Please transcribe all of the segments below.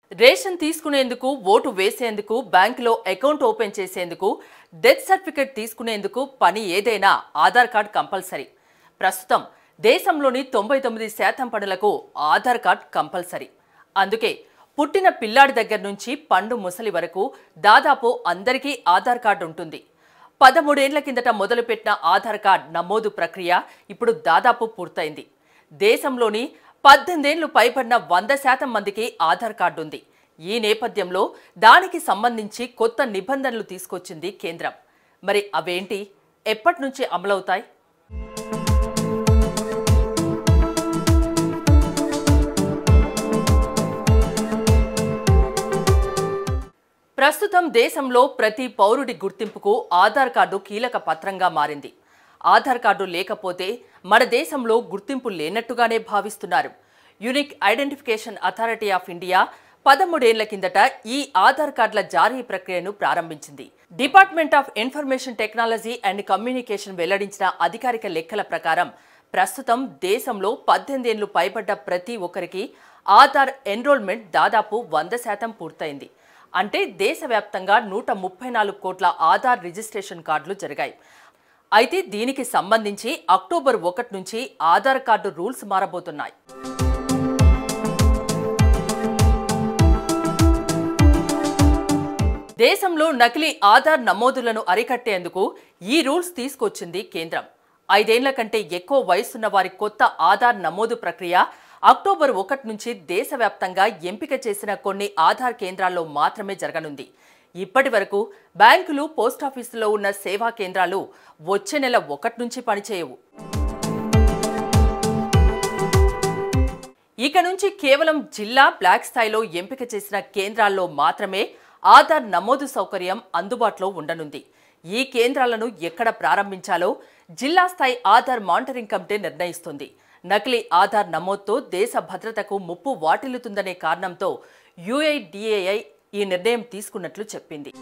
ration తీసుకునేందుకు ఓటు వేసేందుకు బ్యాంకులో అకౌంట్ ఓపెన్ చేసేందుకు డెత్ సర్టిఫికెట్ తీసుకునేందుకు పని ఏదైనా ఆధార్ కార్డ్ కంపల్సరీ ప్రస్తుతం దేశంలోని తొంభై తొమ్మిది శాతం పనులకు ఆధార్ కార్డ్ కంపల్సరీ అందుకే పుట్టిన పిల్లాడి దగ్గర నుంచి పండు ముసలి వరకు దాదాపు అందరికీ ఆధార్ కార్డు ఉంటుంది పదమూడేళ్ల కిందట మొదలుపెట్టిన ఆధార్ కార్డ్ నమోదు ప్రక్రియ ఇప్పుడు దాదాపు పూర్తయింది దేశంలోని పద్దెనిమిదేళ్లు పైబడిన వంద శాతం మందికి ఆధార్ కార్డు ఉంది ఈ నేపథ్యంలో దానికి సంబంధించి కొత్త నిబంధనలు తీసుకొచ్చింది కేంద్రం మరి అవేంటి ఎప్పటి నుంచి అమలవుతాయి ప్రస్తుతం దేశంలో ప్రతి పౌరుడి గుర్తింపుకు ఆధార్ కార్డు కీలక పత్రంగా మారింది ఆధార్ కార్డు లేకపోతే మన దేశంలో గుర్తింపు లేనట్టుగానే భావిస్తున్నారు unique identification authority of India పదమూడేళ్ల కిందట ఈ ఆధార్ కార్డుల జారీ ప్రక్రియను ప్రారంభించింది department of information technology and communication వెల్లడించిన అధికారిక లెక్కల ప్రకారం ప్రస్తుతం దేశంలో పద్దెనిమిదేళ్లు పైబడ్డ ప్రతి ఒక్కరికి ఆధార్ ఎన్రోల్మెంట్ దాదాపు వంద శాతం పూర్తయింది అంటే దేశవ్యాప్తంగా నూట ముప్పై నాలుగు కోట్ల ఆధార్ రిజిస్ట్రేషన్ కార్డులు జరిగాయి అయితే దీనికి సంబంధించి అక్టోబర్ ఒకటి నుంచి ఆధార్ కార్డు రూల్స్ మారబోతున్నాయి దేశంలో నకిలీ ఆధార్ నమోదులను అరికట్టేందుకు ఈ రూల్స్ తీసుకొచ్చింది కేంద్రం ఐదేళ్ల కంటే ఎక్కువ వయసున్న వారి కొత్త ఆధార్ నమోదు ప్రక్రియ అక్టోబర్ ఒకటి నుంచి దేశవ్యాప్తంగా ఎంపిక చేసిన కొన్ని ఆధార్ కేంద్రాల్లో మాత్రమే జరగనుంది ఇప్పటి వరకు బ్యాంకులు పోస్టాఫీసులో ఉన్న సేవా కేంద్రాలు వచ్చే నెల ఒకటి నుంచి పనిచేయవు ఇక నుంచి కేవలం జిల్లా బ్లాక్ స్థాయిలో ఎంపిక చేసిన కేంద్రాల్లో మాత్రమే ఆధార్ నమోదు సౌకర్యం అందుబాటులో ఉండనుంది ఈ కేంద్రాలను ఎక్కడ ప్రారంభించాలో జిల్లా స్థాయి ఆధార్ మానిటరింగ్ కమిటీ నిర్ణయిస్తుంది నకిలీ ఆధార్ నమోదుతో దేశ భద్రతకు ముప్పు వాటిల్లుతుందనే కారణంతో యుఐడిఏఐ ఈ నిర్ణయం తీసుకున్నట్లు చెప్పింది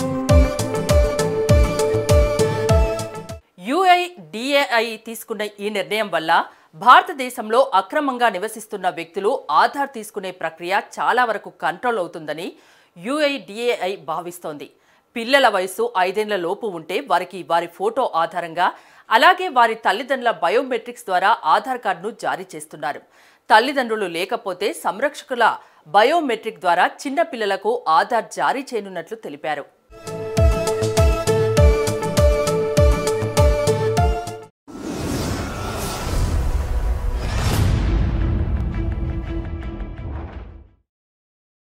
యుఐడిఏఐ తీసుకున్న ఈ నిర్ణయం వల్ల భారతదేశంలో అక్రమంగా నివసిస్తున్న వ్యక్తులు ఆధార్ తీసుకునే ప్రక్రియ చాలా వరకు కంట్రోల్ అవుతుందని యుఐడిఏఐ భావిస్తోంది పిల్లల వయసు ఐదేళ్ల లోపు ఉంటే వారికి వారి ఫోటో ఆధారంగా అలాగే వారి తల్లిదండ్రుల బయోమెట్రిక్స్ ద్వారా ఆధార్ కార్డును జారీ చేస్తున్నారు తల్లిదండ్రులు లేకపోతే సంరక్షకుల బయోమెట్రిక్ ద్వారా చిన్న పిల్లలకు ఆధార్ జారీ చేయనున్నట్లు తెలిపారు